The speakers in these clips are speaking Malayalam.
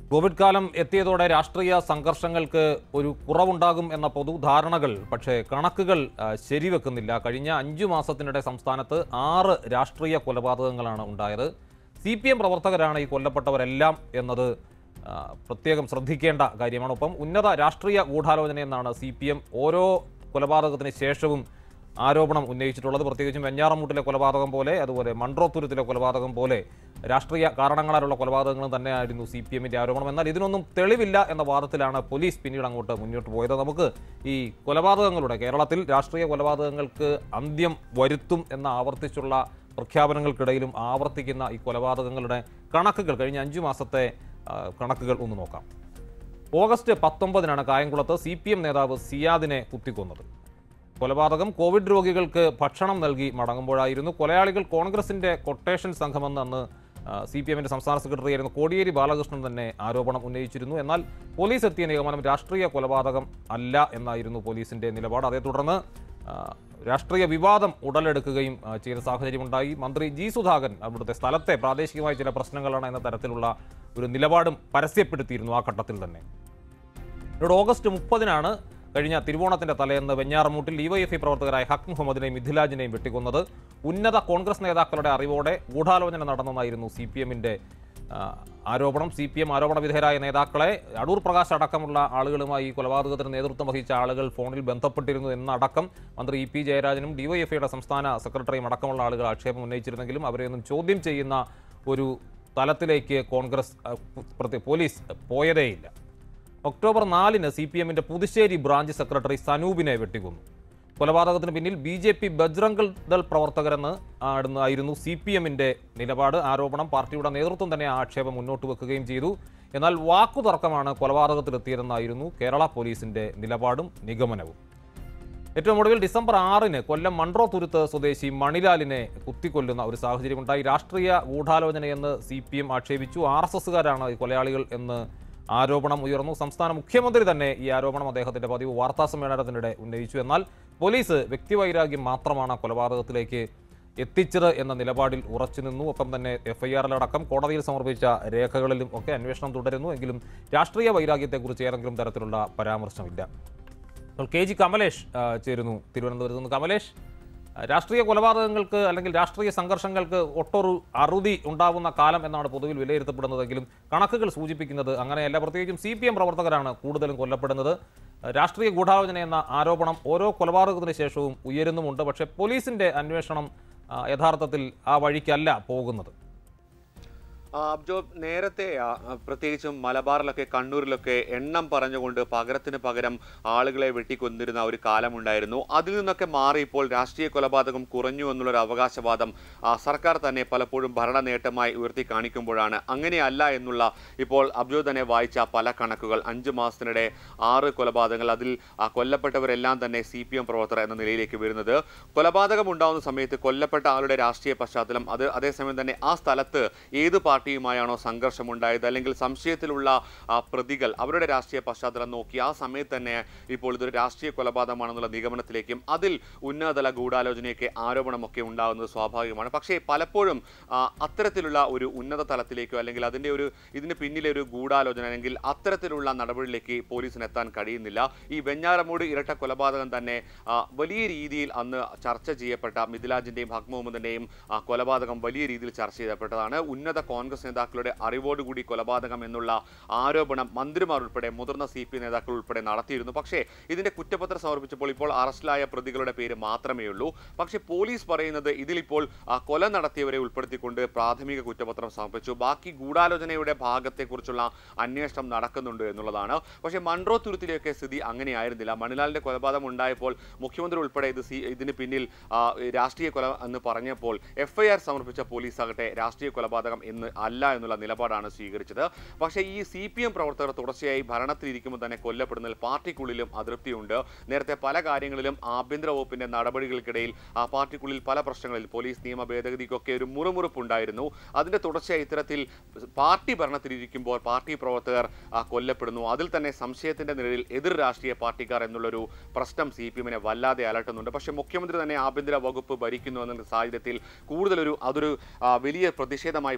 കോവിഡ് കാലം എത്തിയതോടെ രാഷ്ട്രീയ സംഘർഷങ്ങൾക്ക് ഒരു കുറവുണ്ടാകും എന്ന പൊതുധാരണകൾ പക്ഷേ കണക്കുകൾ ആ, ശരിവെക്കുന്നില്ല കഴിഞ്ഞ അഞ്ചു മാസത്തിനിടെ സംസ്ഥാനത്ത് ആറ് രാഷ്ട്രീയ കൊലപാതകങ്ങളാണ് ഉണ്ടായത് സി പി എം പ്രവർത്തകരാണ് ഈ കൊല്ലപ്പെട്ടവരെല്ലാം എന്നത് ആ, പ്രത്യേകം ശ്രദ്ധിക്കേണ്ട കാര്യമാണ് ഒപ്പം ഉന്നത രാഷ്ട്രീയ ഗൂഢാലോചനയെന്നാണ് സി പി എം ഓരോ കൊലപാതകത്തിന് ശേഷവും ആരോപണം ഉന്നയിച്ചിട്ടുള്ളത് പ്രത്യേകിച്ചും വെഞ്ഞാറമൂട്ടിലെ കൊലപാതകം പോലെ അതുപോലെ മൺട്രോത്തുരുത്തിലെ കൊലപാതകം പോലെ രാഷ്ട്രീയ കാരണങ്ങളാലുള്ള കൊലപാതകങ്ങളും തന്നെയായിരുന്നു സി പി എമ്മിന്റെ ആരോപണം എന്നാൽ ഇതിനൊന്നും തെളിവില്ല എന്ന വാദത്തിലാണ് പോലീസ് പിന്നീട് അങ്ങോട്ട് മുന്നോട്ട് പോയത് നമുക്ക് ഈ കൊലപാതകങ്ങളുടെ കേരളത്തിൽ രാഷ്ട്രീയ കൊലപാതകങ്ങൾക്ക് അന്ത്യം വരുത്തും എന്ന ആവർത്തിച്ചുള്ള പ്രഖ്യാപനങ്ങൾക്കിടയിലും ആവർത്തിക്കുന്ന ഈ കൊലപാതകങ്ങളുടെ കണക്കുകൾ കഴിഞ്ഞ അഞ്ചു മാസത്തെ ആ, കണക്കുകൾ ഒന്ന് നോക്കാം ഓഗസ്റ്റ് പത്തൊമ്പതിനാണ് കായംകുളത്ത് സി പി എം നേതാവ് സിയാദിനെ കുത്തിക്കൊന്നത് കൊലപാതകം കോവിഡ് രോഗികൾക്ക് ഭക്ഷണം നൽകി മടങ്ങുമ്പോഴായിരുന്നു കൊലയാളികൾ കോൺഗ്രസിന്റെ കൊട്ടേഷൻ സംഘമെന്ന് അന്ന് സി പി എമ്മിന്റെ സംസ്ഥാന സെക്രട്ടറി ആയിരുന്ന കോടിയേരി ബാലകൃഷ്ണൻ തന്നെ ആരോപണം ഉന്നയിച്ചിരുന്നു എന്നാൽ പോലീസ് എത്തിയ നിഗമനം രാഷ്ട്രീയ കൊലപാതകം അല്ല എന്നായിരുന്നു പോലീസിന്റെ നിലപാട് അതേ തുടർന്ന് ആ, രാഷ്ട്രീയ വിവാദം ഉടലെടുക്കുകയും ആ, ചെയ്ത സാഹചര്യമുണ്ടായി മന്ത്രി ജി സുധാകരൻ അവിടുത്തെ സ്ഥലത്തെ പ്രാദേശികമായ ചില പ്രശ്നങ്ങളാണ് എന്ന തരത്തിലുള്ള ഒരു നിലപാടും പരസ്യപ്പെടുത്തിയിരുന്നു ആ ഘട്ടത്തിൽ തന്നെ ഇവിടെ ഓഗസ്റ്റ് മുപ്പതിനാണ് കഴിഞ്ഞ തിരുവോണത്തിന്റെ തലേന്ന് വെഞ്ഞാറമൂട്ടിൽ ഡിവൈഎഫ്ഐ പ്രവർത്തകരായ ഹക് മുഹമ്മദിനെയും മിഥിലാജിനെയും വെട്ടിക്കൊന്നത് ഉന്നത കോൺഗ്രസ് നേതാക്കളുടെ അറിവോടെ ഗൂഢാലോചന നടന്നെന്നായിരുന്നു സി പി എമ്മിന്റെ ആരോപണം സി പി എം ആരോപണ വിധേയരായ നേതാക്കളെ അടൂർ പ്രകാശ് അടക്കമുള്ള ആളുകളുമായി ഈ കൊലപാതകത്തിന് നേതൃത്വം വഹിച്ച ആളുകൾ ഫോണിൽ ബന്ധപ്പെട്ടിരുന്നു എന്നടക്കം മന്ത്രി ഇ പി ജയരാജനും ഡിവൈഎഫ്ഐയുടെ സംസ്ഥാന സെക്രട്ടറിയും അടക്കമുള്ള ആളുകൾ ആക്ഷേപം ഉന്നയിച്ചിരുന്നെങ്കിലും അവരെയൊന്നും ചോദ്യം ചെയ്യുന്ന ഒരു തലത്തിലേക്ക് കോൺഗ്രസ് ആ, പ്രത്യേക പോലീസ് പോയതേയില്ല ഒക്ടോബർ നാലിന് സി പി എമ്മിന്റെ പുതുശ്ശേരി ബ്രാഞ്ച് സെക്രട്ടറി സനൂപിനെ വെട്ടിക്കൊന്നു കൊലപാതകത്തിന് പിന്നിൽ B J P Bajrang Dal പ്രവർത്തകരെന്ന് ആടുന്ന- ആയിരുന്നു സി പി എമ്മിന്റെ നിലപാട് ആരോപണം പാർട്ടിയുടെ നേതൃത്വം തന്നെ ആ ആക്ഷേപം മുന്നോട്ട് വെക്കുകയും ചെയ്തു എന്നാൽ വാക്കുതർക്കമാണ് കൊലപാതകത്തിലെത്തിയതെന്നായിരുന്നു കേരള പോലീസിന്റെ നിലപാടും നിഗമനവും ഏറ്റവും ഒടുവിൽ ഡിസംബർ ആറിന് കൊല്ലം മൺട്രോ തുരുത്ത് സ്വദേശി മണിലാലിനെ കുത്തിക്കൊല്ലുന്ന ഒരു സാഹചര്യമുണ്ടായി രാഷ്ട്രീയ ഗൂഢാലോചനയെന്ന് സി പി എം ആക്ഷേപിച്ചു ആർ എസ് എസുകാരാണ് ഈ കൊലയാളികൾ എന്ന് ആരോപണം ഉയർന്നു സംസ്ഥാന മുഖ്യമന്ത്രി തന്നെ ഈ ആരോപണം അദ്ദേഹത്തിന്റെ പതിവ് വാർത്താ സമ്മേളനത്തിനിടെ ഉന്നയിച്ചു എന്നാൽ പോലീസ് വ്യക്തിവൈരാഗ്യം മാത്രമാണ് ആ കൊലപാതകത്തിലേക്ക് എത്തിച്ചത് എന്ന നിലപാടിൽ ഉറച്ചു നിന്നു ഒപ്പം തന്നെ എഫ്ഐആറിലടക്കം കോടതിയിൽ സമർപ്പിച്ച രേഖകളിലും ഒക്കെ അന്വേഷണം തുടരുന്നു എങ്കിലും രാഷ്ട്രീയ വൈരാഗ്യത്തെക്കുറിച്ച് ഏതെങ്കിലും തരത്തിലുള്ള പരാമർശമില്ല അപ്പോൾ കെ ജി കമലേഷ് ആ, ചേരുന്നു തിരുവനന്തപുരത്ത് നിന്ന് കമലേഷ് ആ, രാഷ്ട്രീയ കൊലപാതകങ്ങൾക്ക് അല്ലെങ്കിൽ രാഷ്ട്രീയ സംഘർഷങ്ങൾക്ക് ഒട്ടൊരു അറുതി ഉണ്ടാവുന്ന കാലം എന്നാണ് പൊതുവിൽ വിലയിരുത്തപ്പെടുന്നതെങ്കിലും കണക്കുകൾ സൂചിപ്പിക്കുന്നത് അങ്ങനെയല്ല പ്രത്യേകിച്ചും സി പി എം പ്രവർത്തകരാണ് കൂടുതലും കൊല്ലപ്പെടുന്നത് ആ, രാഷ്ട്രീയ ഗൂഢാലോചന എന്ന ആരോപണം ഓരോ കൊലപാതകത്തിന് ശേഷവും ഉയരുന്നുമുണ്ട് പക്ഷേ പോലീസിന്റെ അന്വേഷണം ആ, യഥാർത്ഥത്തിൽ ആ വഴിക്കല്ല പോകുന്നത് ആ, അബ്ജോ നേരത്തെ ആ, പ്രത്യേകിച്ചും മലബാറിലൊക്കെ കണ്ണൂരിലൊക്കെ എണ്ണം പറഞ്ഞുകൊണ്ട് പകരത്തിന് പകരം ആളുകളെ വെട്ടിക്കൊന്നിരുന്ന ഒരു കാലമുണ്ടായിരുന്നു അതിൽ നിന്നൊക്കെ മാറി ഇപ്പോൾ രാഷ്ട്രീയ കൊലപാതകം കുറഞ്ഞു എന്നുള്ളൊരു അവകാശവാദം ആ, സർക്കാർ തന്നെ പലപ്പോഴും ഭരണ നേട്ടമായി ഉയർത്തി കാണിക്കുമ്പോഴാണ് അങ്ങനെയല്ല എന്നുള്ള ഇപ്പോൾ അബ്ജോ തന്നെ വായിച്ച പല കണക്കുകൾ അഞ്ച് മാസത്തിനിടെ ആറ് കൊലപാതകങ്ങൾ അതിൽ ആ, കൊല്ലപ്പെട്ടവരെല്ലാം തന്നെ സി പി എം പ്രവർത്തകർ എന്ന നിലയിലേക്ക് വരുന്നത് കൊലപാതകം ഉണ്ടാകുന്ന സമയത്ത് കൊല്ലപ്പെട്ട ആളുടെ രാഷ്ട്രീയ പശ്ചാത്തലം അത് അതേസമയം തന്നെ ആ സ്ഥലത്ത് ഏത് പാർട്ടിയുമായാണോ സംഘർഷമുണ്ടായത് അല്ലെങ്കിൽ സംശയത്തിലുള്ള ആ, പ്രതികൾ അവരുടെ രാഷ്ട്രീയ പശ്ചാത്തലം നോക്കി ആ സമയത്ത് തന്നെ ഇപ്പോൾ ഇതൊരു രാഷ്ട്രീയ കൊലപാതകമാണെന്നുള്ള നിഗമനത്തിലേക്കും അതിൽ ഉന്നതതല ഗൂഢാലോചനയൊക്കെ ആരോപണമൊക്കെ ഉണ്ടാകുന്നത് സ്വാഭാവികമാണ് പക്ഷേ പലപ്പോഴും ആ, അത്തരത്തിലുള്ള ഒരു ഉന്നത തലത്തിലേക്കോ അല്ലെങ്കിൽ അതിൻ്റെ ഒരു ഇതിന് പിന്നിലെ ഒരു ഗൂഢാലോചന അല്ലെങ്കിൽ അത്തരത്തിലുള്ള നടപടിയിലേക്ക് പോലീസിന് എത്താൻ കഴിയുന്നില്ല ഈ വെഞ്ഞാറമൂട് ഇരട്ട കൊലപാതകം തന്നെ ആ, വലിയ രീതിയിൽ അന്ന് ചർച്ച ചെയ്യപ്പെട്ട മിഥിലാജിൻ്റെയും ഹക് മുഹമ്മദിൻ്റെയും കൊലപാതകം വലിയ രീതിയിൽ ചർച്ച ചെയ്യപ്പെട്ടതാണ് ഉന്നത കോൺഗ്രസ് നേതാക്കളുടെ അറിവോടുകൂടി കൊലപാതകം എന്നുള്ള ആരോപണം മന്ത്രിമാർ ഉൾപ്പെടെ മുതിർന്ന സി പി നേതാക്കൾ ഉൾപ്പെടെ നടത്തിയിരുന്നു പക്ഷേ ഇതിന്റെ കുറ്റപത്രം സമർപ്പിച്ചപ്പോൾ ഇപ്പോൾ അറസ്റ്റിലായ പ്രതികളുടെ പേര് മാത്രമേ ഉള്ളൂ പക്ഷേ പോലീസ് പറയുന്നത് ഇതിലിപ്പോൾ ആ, കൊല നടത്തിയവരെ ഉൾപ്പെടുത്തിക്കൊണ്ട് പ്രാഥമിക കുറ്റപത്രം സമർപ്പിച്ചു ബാക്കി ഗൂഢാലോചനയുടെ ഭാഗത്തെക്കുറിച്ചുള്ള അന്വേഷണം നടക്കുന്നുണ്ട് എന്നുള്ളതാണ് പക്ഷേ മൺട്രോ തുരുത്തിലെയൊക്കെ സ്ഥിതി അങ്ങനെയായിരുന്നില്ല മണിലാലിന്റെ കൊലപാതകം ഉണ്ടായപ്പോൾ മുഖ്യമന്ത്രി ഉൾപ്പെടെ ഇത് സി ഇതിന് പിന്നിൽ ആ, രാഷ്ട്രീയ കൊല എന്ന് പറഞ്ഞപ്പോൾ എഫ്ഐആർ സമർപ്പിച്ച പോലീസ് ആകട്ടെ രാഷ്ട്രീയ കൊലപാതകം എന്ന് അല്ല എന്നുള്ള നിലപാടാണ് സ്വീകരിച്ചത് പക്ഷേ ഈ സി പി എം പ്രവർത്തകർ തുടർച്ചയായി ഭരണത്തിലിരിക്കുമ്പോൾ തന്നെ കൊല്ലപ്പെടുന്നതിൽ പാർട്ടിക്കുള്ളിലും അതൃപ്തിയുണ്ട് നേരത്തെ പല കാര്യങ്ങളിലും ആഭ്യന്തര വകുപ്പിന്റെ നടപടികൾക്കിടയിൽ ആ പാർട്ടിക്കുള്ളിൽ പല പ്രശ്നങ്ങളിൽ പോലീസ് നിയമ ഭേദഗതിക്കൊക്കെ ഒരു മുറുമുറുപ്പുണ്ടായിരുന്നു അതിന്റെ തുടർച്ചയായി ഇത്തരത്തിൽ പാർട്ടി ഭരണത്തിലിരിക്കുമ്പോൾ പാർട്ടി പ്രവർത്തകർ ആ, കൊല്ലപ്പെടുന്നു അതിൽ തന്നെ സംശയത്തിന്റെ നിഴലിൽ എതിർ രാഷ്ട്രീയ പാർട്ടിക്കാർ എന്നുള്ളൊരു പ്രശ്നം സി പി എമ്മിനെ വല്ലാതെ അലട്ടുന്നുണ്ട് പക്ഷേ മുഖ്യമന്ത്രി തന്നെ ആഭ്യന്തര വകുപ്പ് ഭരിക്കുന്നു എന്ന സാഹചര്യത്തിൽ കൂടുതലൊരു അതൊരു ആ, വലിയ പ്രതിഷേധമായി പുറത്തേക്കൊന്നും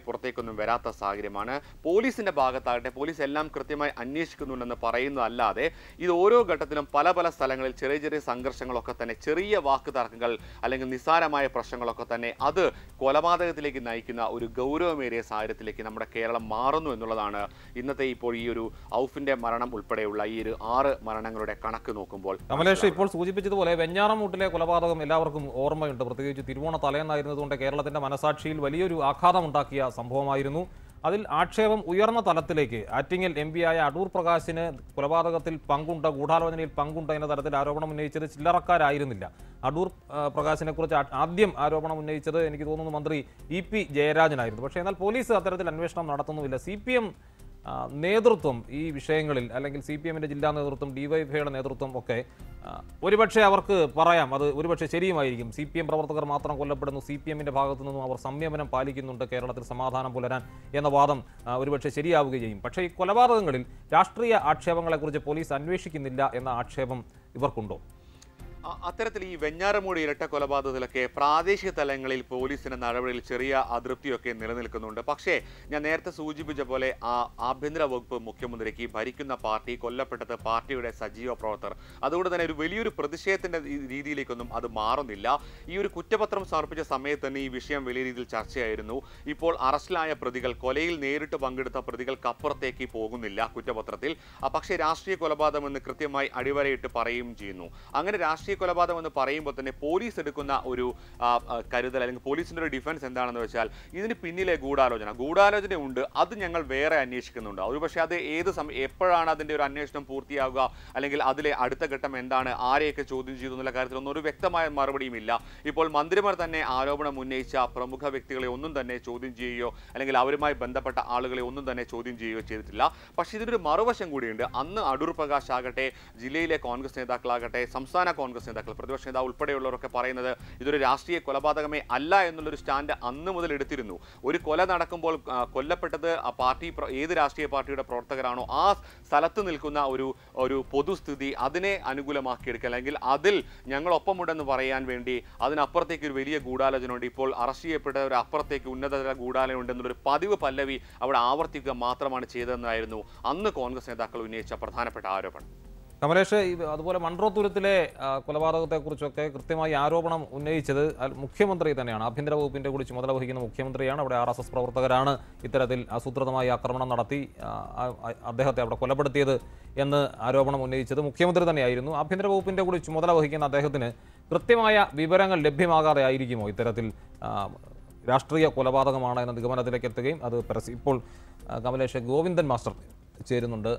ഒന്നും വരാത്ത സാഹചര്യമാണ് പോലീസിന്റെ ഭാഗത്താകട്ടെ പോലീസ് എല്ലാം കൃത്യമായി അന്വേഷിക്കുന്നുണ്ടെന്ന് പറയുന്നതല്ലാതെ ഇത് ഓരോ ഘട്ടത്തിലും പല പല സ്ഥലങ്ങളിൽ ചെറിയ ചെറിയ സംഘർഷങ്ങളൊക്കെ തന്നെ ചെറിയ വാക്ക് തർക്കങ്ങൾ അല്ലെങ്കിൽ നിസ്സാരമായ പ്രശ്നങ്ങളൊക്കെ തന്നെ അത് കൊലപാതകത്തിലേക്ക് നയിക്കുന്ന ഒരു ഗൗരവമേറിയ സാഹചര്യത്തിലേക്ക് നമ്മുടെ കേരളം മാറുന്നു എന്നുള്ളതാണ് ഇന്നത്തെ ഇപ്പോൾ ഈ ഒരു ഔഫിന്റെ മരണം ഉൾപ്പെടെയുള്ള ഈ ഒരു ആറ് മരണങ്ങളുടെ കണക്ക് നോക്കുമ്പോൾ കമലേഷ് ഇപ്പോൾ സൂചിപ്പിച്ചതുപോലെ വെഞ്ഞാറമൂട്ടിലെ കൊലപാതകം എല്ലാവർക്കും ഓർമ്മയുണ്ട് പ്രത്യേകിച്ച് തിരുവോണ തലേന്നായിരുന്നതുകൊണ്ട് കേരളത്തിന്റെ മനസാക്ഷിയിൽ വലിയൊരു ആഘാതമുണ്ടാക്കിയ സംഭവമായിരുന്നു അതിൽ ആക്ഷേപം ഉയർന്ന തലത്തിലേക്ക് ആറ്റിങ്ങൽ എം ആയ അടൂർ പ്രകാശിന് കൊലപാതകത്തിൽ പങ്കുണ്ട് ഗൂഢാലോചനയിൽ പങ്കുണ്ട് എന്ന തരത്തിൽ ആരോപണം ഉന്നയിച്ചത് ചില്ലറക്കാരായിരുന്നില്ല അടൂർ ആ, പ്രകാശിനെ കുറിച്ച് ആ- ആദ്യം ആരോപണം ഉന്നയിച്ചത് എനിക്ക് തോന്നുന്നു മന്ത്രി ഇ പി ജയരാജനായിരുന്നു പക്ഷേ എന്നാൽ പോലീസ് അത്തരത്തിൽ അന്വേഷണം നടത്തുന്നുമില്ല സി പി എം ആ, നേതൃത്വം ഈ വിഷയങ്ങളിൽ അല്ലെങ്കിൽ സി പി എമ്മിൻ്റെ ജില്ലാ നേതൃത്വം ഡിവൈഎഫ്ഐയുടെ നേതൃത്വം ഒക്കെ ആ, ഒരുപക്ഷെ അവർക്ക് പറയാം അത് ഒരുപക്ഷെ ശരിയുമായിരിക്കും സി പി എം പ്രവർത്തകർ മാത്രം കൊല്ലപ്പെടുന്നു സി പി എമ്മിൻ്റെ ഭാഗത്തു നിന്നും അവർ സംയമനം പാലിക്കുന്നുണ്ട് കേരളത്തിൽ സമാധാനം പുലരാൻ എന്ന വാദം ആ, ഒരുപക്ഷെ ശരിയാവുകയും ചെയ്യും പക്ഷേ ഈ കൊലപാതകങ്ങളിൽ രാഷ്ട്രീയ ആക്ഷേപങ്ങളെക്കുറിച്ച് പോലീസ് അന്വേഷിക്കുന്നില്ല എന്ന ആക്ഷേപം ഇവർക്കുണ്ടോ അ- അത്തരത്തിൽ ഈ വെഞ്ഞാറമൂടി ഇരട്ട കൊലപാതകത്തിലൊക്കെ പ്രാദേശിക തലങ്ങളിൽ പോലീസിന്റെ നടപടിയിൽ ചെറിയ അതൃപ്തിയൊക്കെ നിലനിൽക്കുന്നുണ്ട് പക്ഷേ ഞാൻ നേരത്തെ സൂചിപ്പിച്ച പോലെ ആ ആഭ്യന്തര വകുപ്പ് മുഖ്യമന്ത്രിക്ക് ഭരിക്കുന്ന പാർട്ടി കൊല്ലപ്പെട്ടത് പാർട്ടിയുടെ സജീവ പ്രവർത്തകർ അതുകൊണ്ട് തന്നെ ഒരു വലിയൊരു പ്രതിഷേധത്തിന്റെ ഈ രീതിയിലേക്കൊന്നും അത് മാറുന്നില്ല ഈ ഒരു കുറ്റപത്രം സമർപ്പിച്ച സമയത്ത് തന്നെ ഈ വിഷയം വലിയ രീതിയിൽ ചർച്ചയായിരുന്നു ഇപ്പോൾ അറസ്റ്റിലായ പ്രതികൾ കൊലയിൽ നേരിട്ട് പങ്കെടുത്ത പ്രതികൾക്കപ്പുറത്തേക്ക് പോകുന്നില്ല കുറ്റപത്രത്തിൽ ആ, പക്ഷേ രാഷ്ട്രീയ കൊലപാതകം എന്ന് കൃത്യമായി അടിവരയിട്ട് പറയുകയും ചെയ്യുന്നു അങ്ങനെ രാഷ്ട്രീയ കൊലപാതകം എന്ന് പറയുമ്പോൾ തന്നെ പോലീസ് എടുക്കുന്ന ഒരു ആ, ആ, കരുതൽ അല്ലെങ്കിൽ പോലീസിന്റെ ഒരു ഡിഫൻസ് എന്താണെന്ന് വെച്ചാൽ ഇതിന് പിന്നിലെ ഗൂഢാലോചന ഗൂഢാലോചന ഉണ്ട് അത് ഞങ്ങൾ വേറെ അന്വേഷിക്കുന്നുണ്ട് ഒരു പക്ഷേ അത് ഏത് സമയം എപ്പോഴാണ് അതിന്റെ ഒരു അന്വേഷണം പൂർത്തിയാവുക അല്ലെങ്കിൽ അതിലെ അടുത്ത ഘട്ടം എന്താണ് ആരെയൊക്കെ ചോദ്യം ചെയ്തു എന്നുള്ള കാര്യത്തിലൊന്നും ഒരു വ്യക്തമായ മറുപടിയുമില്ല ഇപ്പോൾ മന്ത്രിമാർ തന്നെ ആരോപണം ഉന്നയിച്ച പ്രമുഖ വ്യക്തികളെ ഒന്നും തന്നെ ചോദ്യം ചെയ്യുകയോ അല്ലെങ്കിൽ അവരുമായി ബന്ധപ്പെട്ട ആളുകളെ ഒന്നും തന്നെ ചോദ്യം ചെയ്യുകയോ ചെയ്തിട്ടില്ല പക്ഷേ ഇതിനൊരു മറുവശം കൂടിയുണ്ട് അന്ന് അടൂർ പ്രകാശ് ആകട്ടെ ജില്ലയിലെ കോൺഗ്രസ് നേതാക്കളാകട്ടെ സംസ്ഥാന കോൺഗ്രസ് നേതാക്കൾ പ്രതിപക്ഷ നേതാവ് ഉൾപ്പെടെയുള്ളവരൊക്കെ പറയുന്നത് ഇതൊരു രാഷ്ട്രീയ കൊലപാതകമേ അല്ല എന്നുള്ളൊരു സ്റ്റാൻഡ് അന്ന് മുതൽ എടുത്തിരുന്നു ഒരു കൊല നടക്കുമ്പോൾ ആ, കൊല്ലപ്പെട്ടത് ആ പാർട്ടി പ്ര- ഏത് രാഷ്ട്രീയ പാർട്ടിയുടെ പ്രവർത്തകരാണോ ആ സ്ഥലത്ത് നിൽക്കുന്ന ഒരു ഒരു പൊതുസ്ഥിതി അതിനെ അനുകൂലമാക്കിയെടുക്കുക അല്ലെങ്കിൽ അതിൽ ഞങ്ങളൊപ്പമുണ്ടെന്ന് പറയാൻ വേണ്ടി അതിനപ്പുറത്തേക്ക് ഒരു വലിയ ഗൂഢാലോചന ഉണ്ട് ഇപ്പോൾ അറസ്റ്റ് ചെയ്യപ്പെട്ട ഒരു അപ്പുറത്തേക്ക് ഉന്നതതല ഗൂഢാലോചന ഉണ്ടെന്നുള്ളൊരു പതിവ് പല്ലവി അവിടെ ആവർത്തിക്കുക മാത്രമാണ് ചെയ്തതെന്നായിരുന്നു അന്ന് കോൺഗ്രസ് നേതാക്കൾ ഉന്നയിച്ച പ്രധാനപ്പെട്ട ആരോപണം കമലേഷ് ഇത് അതുപോലെ മൺട്രോത്തുരത്തിലെ ആ, കൊലപാതകത്തെക്കുറിച്ചൊക്കെ കൃത്യമായി ആരോപണം ഉന്നയിച്ചത് അൽ- മുഖ്യമന്ത്രി തന്നെയാണ് ആഭ്യന്തര വകുപ്പിന്റെ കൂടി ചുമതല വഹിക്കുന്ന മുഖ്യമന്ത്രിയാണ് അവിടെ ആർ എസ് എസ് പ്രവർത്തകരാണ് ഇത്തരത്തിൽ ആസൂത്രിതമായി ആക്രമണം നടത്തി ആ, ആ- ആ- അദ്ദേഹത്തെ അവിടെ കൊലപ്പെടുത്തിയത് എന്ന് ആരോപണം ഉന്നയിച്ചത് മുഖ്യമന്ത്രി തന്നെയായിരുന്നു ആഭ്യന്തര വകുപ്പിന്റെ കൂടി ചുമതല വഹിക്കുന്ന അദ്ദേഹത്തിന് കൃത്യമായ വിവരങ്ങൾ ലഭ്യമാകാതെ ആയിരിക്കുമോ ഇത്തരത്തിൽ ആ, രാഷ്ട്രീയ കൊലപാതകമാണ് എന്ന നിഗമനത്തിലേക്ക് എത്തുകയും അത് പരസ്യ ഇപ്പോൾ ആ, കമലേഷ് ഗോവിന്ദൻ മാസ്റ്റർ ചേരുന്നുണ്ട്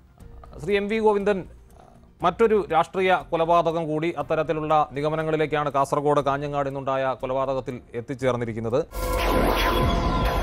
ശ്രീ എം വി ഗോവിന്ദൻ മറ്റൊരു രാഷ്ട്രീയ കൊലപാതകം കൂടി അത്തരത്തിലുള്ള നിഗമനങ്ങളിലേക്കാണ് കാസർഗോഡ് കാഞ്ഞങ്ങാട് നിന്നുണ്ടായ കൊലപാതകത്തിൽ എത്തിച്ചേർന്നിരിക്കുന്നത്